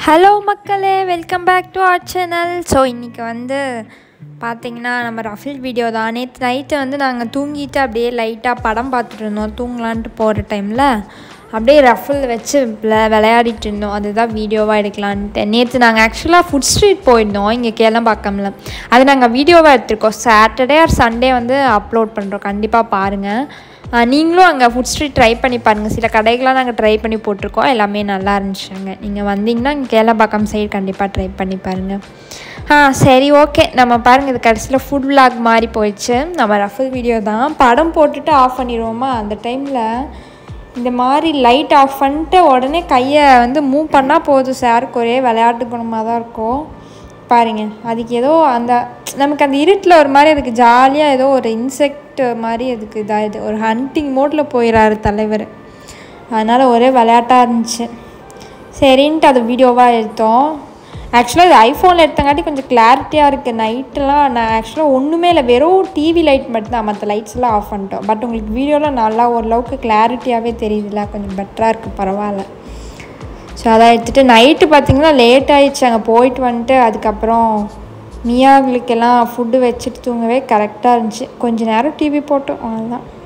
hello மக்களே welcome back to our channel so இன்றைக்கி வந்து பார்த்தீங்கன்னா நம்ம ரஃபில் வீடியோ தான் நேற்று நைட்டு வந்து நாங்கள் தூங்கிட்டு அப்படியே லைட்டாக படம் பார்த்துட்டு இருந்தோம் தூங்கலான்ட்டு போகிற டைமில் அப்படியே ரஃபில் வச்சு விளை விளையாடிட்டு இருந்தோம் அதுதான் வீடியோவாக எடுக்கலான்ட்டு நேற்று நாங்கள் ஆக்சுவலாக ஃபுட் ஸ்ட்ரீட் போயிருந்தோம் இங்கே கேளம்பாக்கம்ல அது நாங்கள் வீடியோவாக எடுத்திருக்கோம் சாட்டர்டே ஆர் சண்டே வந்து அப்லோட் பண்ணுறோம் கண்டிப்பாக பாருங்கள் ஆஹ் நீங்களும் அங்கே ஃபுட் ஸ்ட்ரீட் ட்ரை பண்ணி பாருங்கள் சில கடைகள்லாம் நாங்கள் ட்ரை பண்ணி போட்டிருக்கோம் எல்லாமே நல்லா இருந்துச்சுங்க நீங்கள் வந்தீங்கன்னா இங்கே கேளம்பாக்கம் சைடு கண்டிப்பாக ட்ரை பண்ணி பாருங்கள் ஆ சரி ஓகே நம்ம பாருங்கள் இது கடைசியில் ஃபுட் vlog மாதிரி போயிடுச்சு நம்ம ரஃபல் வீடியோ தான் படம் போட்டுட்டு ஆஃப் பண்ணிடுவோமா அந்த டைமில் இந்த மாதிரி லைட் ஆஃப் பண்ணிட்டு உடனே கையை வந்து மூவ் பண்ணால் போதும் சாருக்கு ஒரே விளையாட்டு குணமாக தான் இருக்கும் பாருங்க அதுக்கு ஏதோ அந்த நமக்கு அந்த இருட்டில் ஒரு மாதிரி அதுக்கு ஜாலியாக ஏதோ ஒரு இன்செக்ட் மாதிரி அதுக்கு இதாகுது ஒரு ஹண்டிங் மோட்டில் போயிடாரு தலைவர் அதனால் ஒரே விளையாட்டாக இருந்துச்சு சரின்ட்டு அது வீடியோவாக எடுத்தோம் ஆக்சுவலாக இது ஐஃபோனில் எடுத்தங்காட்டி கொஞ்சம் கிளாரிட்டியாக இருக்குது நைட்டெல்லாம் நான் ஆக்சுவலாக ஒன்றுமே இல்லை வெறும் டிவி லைட் மட்டும்தான் மற்ற லைட்ஸ் எல்லாம் ஆஃப் பண்ணிட்டோம் பட் உங்களுக்கு வீடியோவில் நல்லா ஓரளவுக்கு கிளாரிட்டியாகவே தெரியுதுல்ல கொஞ்சம் பெட்டராக இருக்குது பரவாயில்ல ஸோ அதை எடுத்துகிட்டு நைட்டு பார்த்தீங்கன்னா லேட் ஆயிடுச்சு அங்கே போயிட்டு வந்துட்டு அதுக்கப்புறம் மியாங்களுக்கெல்லாம் ஃபுட்டு வச்சுட்டு தூங்கவே கரெக்டாக இருந்துச்சு கொஞ்ச நேரம் டிவி போட்டோம் அவ்வளோதான்